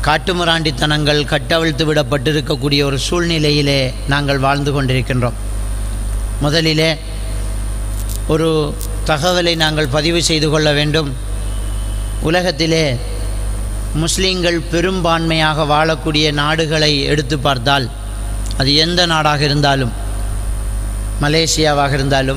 காட்டுமிராண்டித்தனங்கள் கட்டவிழ்த்து விடப்பட்டிருக்கக்கூடிய ஒரு சூழ்நிலையிலே நாங்கள் வாழ்ந்து கொண்டிருக்கின்றோம் முதலிலே ஒரு தகவலை நாங்கள் பதிவு செய்து கொள்ள வேண்டும் உலகத்திலே முஸ்லீம்கள் பெரும்பான்மையாக வாழக்கூடிய நாடுகளை எடுத்து பார்த்தால் அது எந்த நாடாக இருந்தாலும் மலேசியாவாக இருந்தாலும்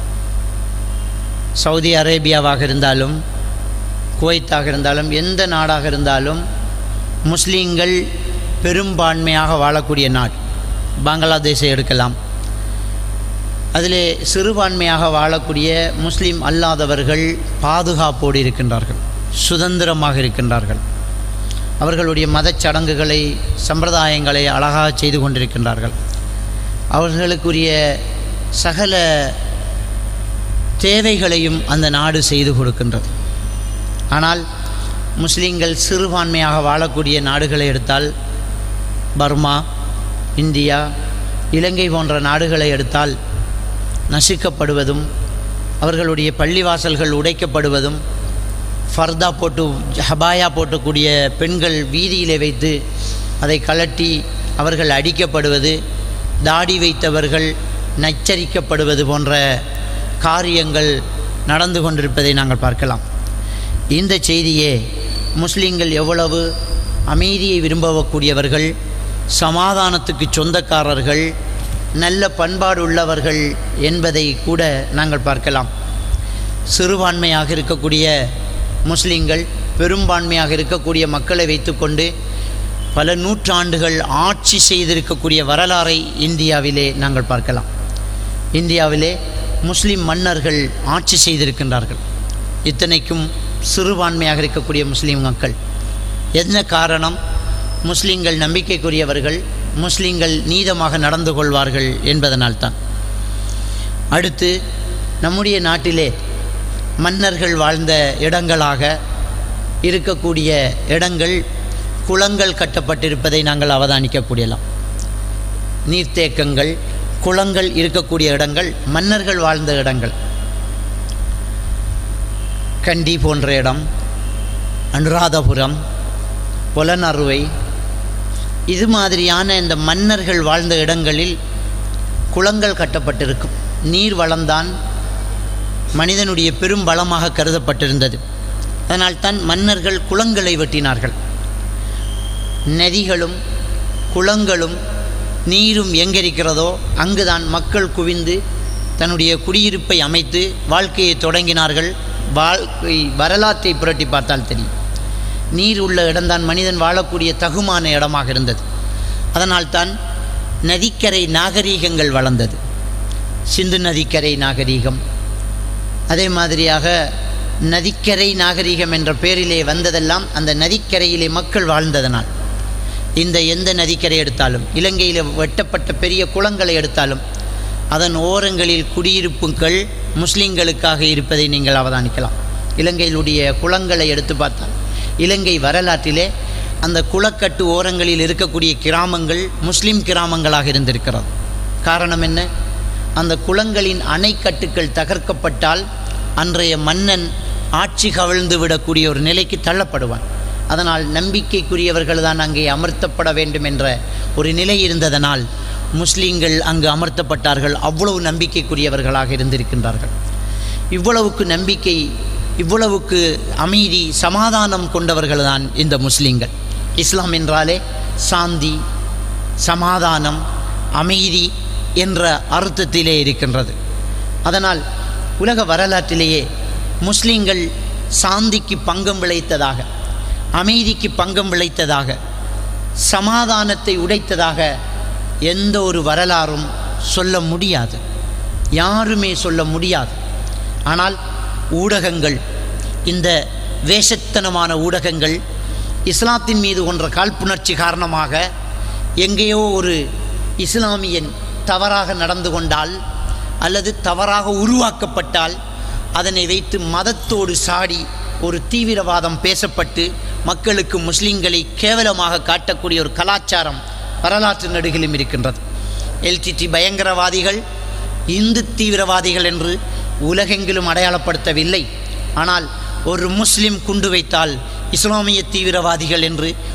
சவுதி அரேபியாவாக இருந்தாலும் குவைத்தாக இருந்தாலும் எந்த நாடாக இருந்தாலும் முஸ்லீம்கள் பெரும்பான்மையாக வாழக்கூடிய நாடு பங்களாதேஷை எடுக்கலாம் அதிலே சிறுபான்மையாக வாழக்கூடிய முஸ்லீம் அல்லாதவர்கள் பாதுகாப்போடு இருக்கின்றார்கள் சுதந்திரமாக இருக்கின்றார்கள் அவர்களுடைய மதச் சடங்குகளை சம்பிரதாயங்களை அழகாக செய்து கொண்டிருக்கின்றார்கள் அவர்களுக்குரிய சகல தேவைகளையும் அந்த நாடு செய்து கொடுக்கின்றது ஆனால் முஸ்லீம்கள் சிறுபான்மையாக வாழக்கூடிய நாடுகளை எடுத்தால் பர்மா இந்தியா இலங்கை போன்ற நாடுகளை எடுத்தால் நசுக்கப்படுவதும் அவர்களுடைய பள்ளிவாசல்கள் உடைக்கப்படுவதும் ஃபர்தா போட்டு ஹபாயா போட்டக்கூடிய பெண்கள் வீதியிலே வைத்து அதை கலட்டி அவர்கள் அடிக்கப்படுவது தாடி வைத்தவர்கள் நச்சரிக்கப்படுவது போன்ற காரியங்கள் நடந்து கொண்டிருப்பதை நாங்கள் பார்க்கலாம் இந்த செய்தியே முஸ்லீம்கள் எவ்வளவு அமைதியை விரும்பக்கூடியவர்கள் சமாதானத்துக்கு சொந்தக்காரர்கள் நல்ல பண்பாடு உள்ளவர்கள் என்பதை கூட நாங்கள் பார்க்கலாம் சிறுபான்மையாக இருக்கக்கூடிய முஸ்லீம்கள் பெரும்பான்மையாக இருக்கக்கூடிய மக்களை வைத்துக்கொண்டு பல நூற்றாண்டுகள் ஆட்சி செய்திருக்கக்கூடிய வரலாறை இந்தியாவிலே நாங்கள் பார்க்கலாம் இந்தியாவிலே முஸ்லீம் மன்னர்கள் ஆட்சி செய்திருக்கின்றார்கள் இத்தனைக்கும் சிறுபான்மையாக இருக்கக்கூடிய முஸ்லீம் மக்கள் என்ன காரணம் முஸ்லீம்கள் நம்பிக்கைக்குரியவர்கள் முஸ்லீம்கள் நீதமாக நடந்து கொள்வார்கள் என்பதனால்தான் அடுத்து நம்முடைய நாட்டிலே மன்னர்கள் வாழ்ந்த இடங்களாக இருக்கக்கூடிய இடங்கள் குளங்கள் கட்டப்பட்டிருப்பதை நாங்கள் அவதானிக்கக்கூடியலாம் நீர்த்தேக்கங்கள் குளங்கள் இருக்கக்கூடிய இடங்கள் மன்னர்கள் வாழ்ந்த இடங்கள் கண்டி போன்ற இடம் அனுராதபுரம் புலனறுவை இது மாதிரியான இந்த மன்னர்கள் வாழ்ந்த இடங்களில் குளங்கள் கட்டப்பட்டிருக்கும் நீர் வளம்தான் மனிதனுடைய பெரும் பலமாக கருதப்பட்டிருந்தது அதனால்தான் மன்னர்கள் குளங்களை வெட்டினார்கள் நதிகளும் குளங்களும் நீரும் எங்கிருக்கிறதோ அங்குதான் மக்கள் குவிந்து தன்னுடைய குடியிருப்பை அமைத்து வாழ்க்கையை தொடங்கினார்கள் வாழ்க்கை வரலாற்றை புரட்டி பார்த்தால் தெரியும் நீர் உள்ள இடம்தான் மனிதன் வாழக்கூடிய தகுமான இடமாக இருந்தது அதனால்தான் நதிக்கரை நாகரீகங்கள் வளர்ந்தது சிந்து நதிக்கரை நாகரீகம் அதே மாதிரியாக நதிக்கரை நாகரீகம் என்ற பெயரிலே வந்ததெல்லாம் அந்த நதிக்கரையிலே மக்கள் வாழ்ந்ததனால் இந்த எந்த நதிக்கரை எடுத்தாலும் இலங்கையில் வெட்டப்பட்ட பெரிய குளங்களை எடுத்தாலும் அதன் ஓரங்களில் குடியிருப்புகள் முஸ்லீம்களுக்காக இருப்பதை நீங்கள் அவதானிக்கலாம் இலங்கையிலுடைய குளங்களை எடுத்து பார்த்தால் இலங்கை வரலாற்றிலே அந்த குளக்கட்டு ஓரங்களில் இருக்கக்கூடிய கிராமங்கள் முஸ்லீம் கிராமங்களாக இருந்திருக்கிறது காரணம் என்ன அந்த குளங்களின் அணைக்கட்டுக்கள் தகர்க்கப்பட்டால் அன்றைய மன்னன் ஆட்சி கவிழ்ந்து விடக்கூடிய ஒரு நிலைக்கு தள்ளப்படுவான் அதனால் நம்பிக்கைக்குரியவர்கள் தான் அங்கே அமர்த்தப்பட வேண்டும் என்ற ஒரு நிலை இருந்ததனால் முஸ்லீம்கள் அங்கு அமர்த்தப்பட்டார்கள் அவ்வளவு நம்பிக்கைக்குரியவர்களாக இருந்திருக்கின்றார்கள் இவ்வளவுக்கு நம்பிக்கை இவ்வளவுக்கு அமைதி சமாதானம் கொண்டவர்கள் தான் இந்த முஸ்லீம்கள் இஸ்லாம் என்றாலே சாந்தி சமாதானம் அமைதி என்ற அர்த்தத்திலே இருக்கின்றது அதனால் உலக வரலாற்றிலேயே முஸ்லீம்கள் சாந்திக்கு பங்கம் விளைத்ததாக அமைதிக்கு பங்கம் விளைத்ததாக சமாதானத்தை உடைத்ததாக எந்த ஒரு வரலாறும் சொல்ல முடியாது யாருமே சொல்ல முடியாது ஆனால் ஊடகங்கள் இந்த வேஷத்தனமான ஊடகங்கள் இஸ்லாத்தின் மீது கொன்ற காழ்ப்புணர்ச்சி காரணமாக எங்கேயோ ஒரு இஸ்லாமியன் தவறாக நடந்து கொண்டால் அல்லது தவறாக உருவாக்கப்பட்டால் அதனை வைத்து மதத்தோடு சாடி ஒரு தீவிரவாதம் பேசப்பட்டு மக்களுக்கு முஸ்லீம்களை கேவலமாக காட்டக்கூடிய ஒரு கலாச்சாரம் வரலாற்று நடுகிலும் இருக்கின்றது எல்டிடி பயங்கரவாதிகள் இந்து தீவிரவாதிகள் என்று உலகெங்கிலும் அடையாளப்படுத்தவில்லை ஆனால் ஒரு முஸ்லிம் குண்டு வைத்தால் இஸ்லாமிய தீவிரவாதிகள் என்று